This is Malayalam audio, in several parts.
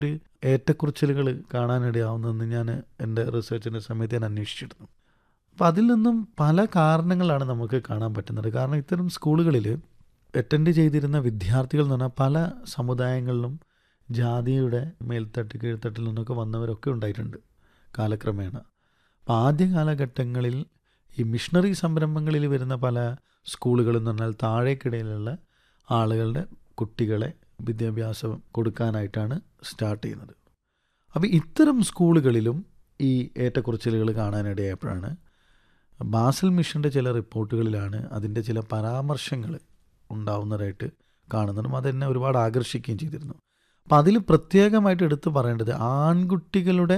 ഒരു ഏറ്റക്കുറിച്ചിലുകൾ കാണാനിടയാവുന്നതെന്ന് ഞാൻ എൻ്റെ റിസർച്ചിൻ്റെ സമയത്ത് ഞാൻ അന്വേഷിച്ചിരുന്നു അപ്പോൾ അതിൽ നിന്നും പല കാരണങ്ങളാണ് നമുക്ക് കാണാൻ പറ്റുന്നത് കാരണം ഇത്തരം സ്കൂളുകളിൽ അറ്റൻഡ് ചെയ്തിരുന്ന വിദ്യാർത്ഥികൾ എന്ന് പറഞ്ഞാൽ പല സമുദായങ്ങളിലും ജാതിയുടെ മേൽത്തട്ട് കീഴ്ത്തട്ടിൽ നിന്നൊക്കെ വന്നവരൊക്കെ ഉണ്ടായിട്ടുണ്ട് കാലക്രമേണ അപ്പോൾ ആദ്യ കാലഘട്ടങ്ങളിൽ ഈ മിഷണറി സംരംഭങ്ങളിൽ വരുന്ന പല സ്കൂളുകളെന്ന് പറഞ്ഞാൽ താഴേക്കിടയിലുള്ള ആളുകളുടെ കുട്ടികളെ വിദ്യാഭ്യാസം കൊടുക്കാനായിട്ടാണ് സ്റ്റാർട്ട് ചെയ്യുന്നത് അപ്പോൾ ഇത്തരം സ്കൂളുകളിലും ഈ ഏറ്റക്കുറച്ചിലുകൾ കാണാനിടയായപ്പോഴാണ് ബാസൽ മിഷൻ്റെ ചില റിപ്പോർട്ടുകളിലാണ് അതിൻ്റെ ചില പരാമർശങ്ങൾ ഉണ്ടാവുന്നതായിട്ട് കാണുന്നതും അതെന്നെ ഒരുപാട് ആകർഷിക്കുകയും ചെയ്തിരുന്നു അപ്പം അതിൽ പ്രത്യേകമായിട്ട് എടുത്തു പറയേണ്ടത് ആൺകുട്ടികളുടെ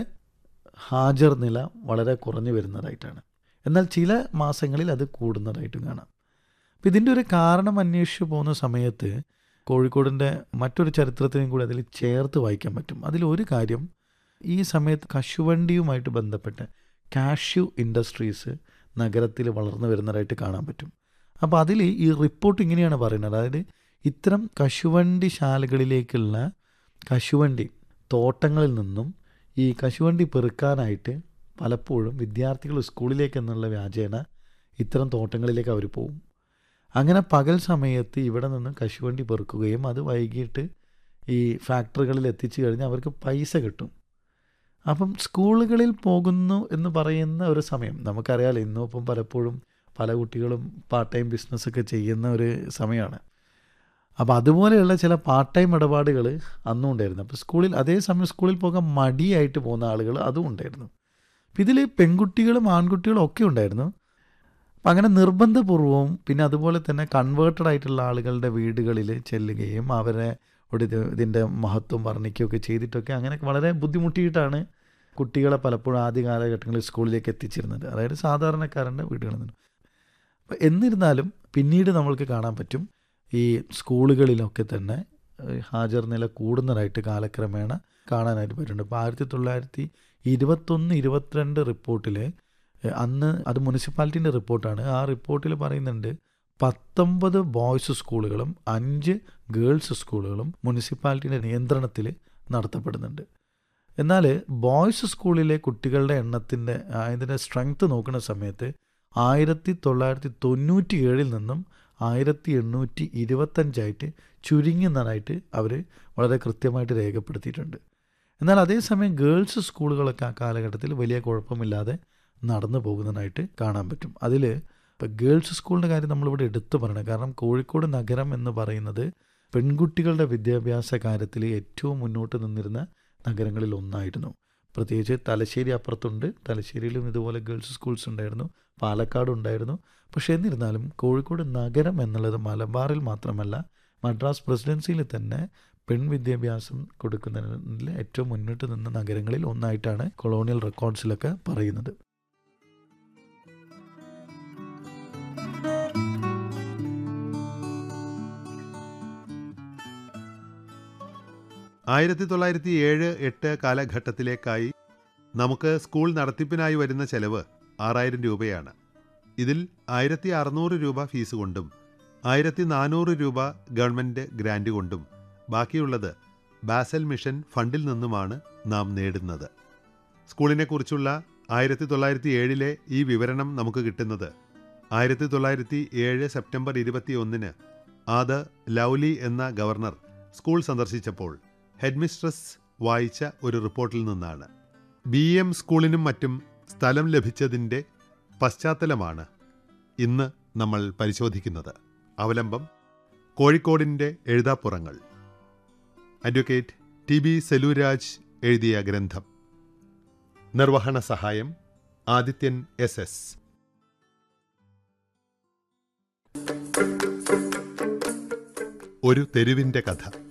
ഹാജർ നില വളരെ കുറഞ്ഞു വരുന്നതായിട്ടാണ് എന്നാൽ ചില മാസങ്ങളിൽ അത് കൂടുന്നതായിട്ടും കാണാം അപ്പം ഇതിൻ്റെ ഒരു കാരണം അന്വേഷിച്ചു പോകുന്ന സമയത്ത് കോഴിക്കോടിൻ്റെ മറ്റൊരു ചരിത്രത്തിനും കൂടി അതിൽ ചേർത്ത് വായിക്കാൻ പറ്റും അതിലൊരു കാര്യം ഈ സമയത്ത് കശുവണ്ടിയുമായിട്ട് ബന്ധപ്പെട്ട് കാഷ്യൂ ഇൻഡസ്ട്രീസ് നഗരത്തിൽ വളർന്നു വരുന്നതായിട്ട് കാണാൻ പറ്റും അപ്പോൾ അതിൽ ഈ റിപ്പോർട്ട് ഇങ്ങനെയാണ് പറയുന്നത് അതായത് ഇത്തരം കശുവണ്ടി ശാലകളിലേക്കുള്ള കശുവണ്ടി തോട്ടങ്ങളിൽ നിന്നും ഈ കശുവണ്ടി പെറുക്കാനായിട്ട് പലപ്പോഴും വിദ്യാർത്ഥികൾ സ്കൂളിലേക്ക് എന്നുള്ള വ്യാജേന ഇത്തരം തോട്ടങ്ങളിലേക്ക് അവർ പോകും അങ്ങനെ പകൽ സമയത്ത് ഇവിടെ നിന്ന് കശുവണ്ടി പെറുക്കുകയും അത് വൈകിട്ട് ഈ ഫാക്ടറികളിൽ എത്തിച്ചു കഴിഞ്ഞാൽ അവർക്ക് പൈസ കിട്ടും അപ്പം സ്കൂളുകളിൽ പോകുന്നു എന്ന് പറയുന്ന ഒരു സമയം നമുക്കറിയാലോ ഇന്നും ഇപ്പം പലപ്പോഴും പല കുട്ടികളും പാർട്ട് ടൈം ബിസിനസ്സൊക്കെ ചെയ്യുന്ന ഒരു സമയമാണ് അപ്പോൾ അതുപോലെയുള്ള ചില പാർട്ട് ടൈം ഇടപാടുകൾ അന്നും ഉണ്ടായിരുന്നു അപ്പോൾ സ്കൂളിൽ അതേസമയം സ്കൂളിൽ പോകാൻ മടിയായിട്ട് പോകുന്ന ആളുകൾ അതും ഉണ്ടായിരുന്നു അപ്പം ഇതിൽ പെൺകുട്ടികളും ആൺകുട്ടികളും ഒക്കെ ഉണ്ടായിരുന്നു അപ്പം അങ്ങനെ നിർബന്ധപൂർവവും പിന്നെ അതുപോലെ തന്നെ കൺവേർട്ടഡ് ആയിട്ടുള്ള ആളുകളുടെ വീടുകളിൽ ചെല്ലുകയും അവരെ ഒരു ഇത് ഇതിൻ്റെ മഹത്വം വർണ്ണിക്കുകയൊക്കെ ചെയ്തിട്ടൊക്കെ അങ്ങനെ വളരെ ബുദ്ധിമുട്ടിയിട്ടാണ് കുട്ടികളെ പലപ്പോഴും ആദ്യ കാലഘട്ടങ്ങളിൽ സ്കൂളിലേക്ക് എത്തിച്ചിരുന്നത് അതായത് സാധാരണക്കാരൻ്റെ വീടുകളിൽ നിന്ന് അപ്പം എന്നിരുന്നാലും പിന്നീട് നമ്മൾക്ക് കാണാൻ പറ്റും ഈ സ്കൂളുകളിലൊക്കെ തന്നെ ഹാജർ നില കൂടുന്നതായിട്ട് കാലക്രമേണ കാണാനായിട്ട് പറ്റുന്നുണ്ട് ഇപ്പോൾ ആയിരത്തി തൊള്ളായിരത്തി ഇരുപത്തൊന്ന് ഇരുപത്തിരണ്ട് റിപ്പോർട്ടിൽ അന്ന് അത് മുനിസിപ്പാലിറ്റീൻ്റെ റിപ്പോർട്ടാണ് ആ റിപ്പോർട്ടിൽ പറയുന്നുണ്ട് പത്തൊമ്പത് ബോയ്സ് സ്കൂളുകളും അഞ്ച് ഗേൾസ് സ്കൂളുകളും മുനിസിപ്പാലിറ്റിയുടെ നിയന്ത്രണത്തിൽ നടത്തപ്പെടുന്നുണ്ട് എന്നാൽ ബോയ്സ് സ്കൂളിലെ കുട്ടികളുടെ എണ്ണത്തിൻ്റെ അതിൻ്റെ സ്ട്രെങ്ത് നോക്കുന്ന സമയത്ത് ആയിരത്തി തൊള്ളായിരത്തി തൊണ്ണൂറ്റി ഏഴിൽ നിന്നും ആയിരത്തി എണ്ണൂറ്റി ഇരുപത്തഞ്ചായിട്ട് ചുരുങ്ങുന്നതായിട്ട് അവർ വളരെ കൃത്യമായിട്ട് രേഖപ്പെടുത്തിയിട്ടുണ്ട് എന്നാൽ അതേസമയം ഗേൾസ് സ്കൂളുകളൊക്കെ ആ കാലഘട്ടത്തിൽ വലിയ കുഴപ്പമില്ലാതെ നടന്നു പോകുന്നതായിട്ട് കാണാൻ പറ്റും അതിൽ ഇപ്പോൾ ഗേൾസ് സ്കൂളിൻ്റെ കാര്യം നമ്മളിവിടെ എടുത്തു പറയണം കാരണം കോഴിക്കോട് നഗരം എന്ന് പറയുന്നത് പെൺകുട്ടികളുടെ വിദ്യാഭ്യാസ കാര്യത്തിൽ ഏറ്റവും മുന്നോട്ട് നിന്നിരുന്ന നഗരങ്ങളിൽ ഒന്നായിരുന്നു പ്രത്യേകിച്ച് തലശ്ശേരി അപ്പുറത്തുണ്ട് തലശ്ശേരിയിലും ഇതുപോലെ ഗേൾസ് സ്കൂൾസ് ഉണ്ടായിരുന്നു പാലക്കാട് ഉണ്ടായിരുന്നു പക്ഷേ എന്നിരുന്നാലും കോഴിക്കോട് നഗരം എന്നുള്ളത് മലബാറിൽ മാത്രമല്ല മദ്രാസ് പ്രസിഡൻസിയിൽ തന്നെ പെൺവിദ്യാഭ്യാസം കൊടുക്കുന്നതിൽ ഏറ്റവും മുന്നിട്ട് നിന്ന നഗരങ്ങളിൽ ഒന്നായിട്ടാണ് കൊളോണിയൽ റെക്കോർഡ്സിലൊക്കെ പറയുന്നത് ആയിരത്തി തൊള്ളായിരത്തി ഏഴ് എട്ട് കാലഘട്ടത്തിലേക്കായി നമുക്ക് സ്കൂൾ നടത്തിപ്പിനായി വരുന്ന ചെലവ് ആറായിരം രൂപയാണ് ഇതിൽ ആയിരത്തി അറുന്നൂറ് രൂപ ഫീസ് കൊണ്ടും ആയിരത്തി നാനൂറ് രൂപ ഗവൺമെൻറ് ഗ്രാൻഡ് കൊണ്ടും ബാക്കിയുള്ളത് ബാസൽ മിഷൻ ഫണ്ടിൽ നിന്നുമാണ് നാം നേടുന്നത് സ്കൂളിനെക്കുറിച്ചുള്ള ആയിരത്തി തൊള്ളായിരത്തി ഏഴിലെ ഈ വിവരണം നമുക്ക് കിട്ടുന്നത് ആയിരത്തി തൊള്ളായിരത്തി ഏഴ് സെപ്റ്റംബർ ഇരുപത്തി ഒന്നിന് ആദ ലൗലി എന്ന ഗവർണർ സ്കൂൾ സന്ദർശിച്ചപ്പോൾ ഹെഡ്മിസ്ട്രസ് വായിച്ച ഒരു റിപ്പോർട്ടിൽ നിന്നാണ് ബി എം സ്കൂളിനും മറ്റും സ്ഥലം ലഭിച്ചതിൻ്റെ പശ്ചാത്തലമാണ് ഇന്ന് നമ്മൾ പരിശോധിക്കുന്നത് അവലംബം കോഴിക്കോടിൻ്റെ എഴുതാപ്പുറങ്ങൾ അഡ്വക്കേറ്റ് ടി ബി സെലൂരാജ് എഴുതിയ ഗ്രന്ഥം നിർവഹണ സഹായം ആദിത്യൻ എസ് എസ് ഒരു തെരുവിൻ്റെ കഥ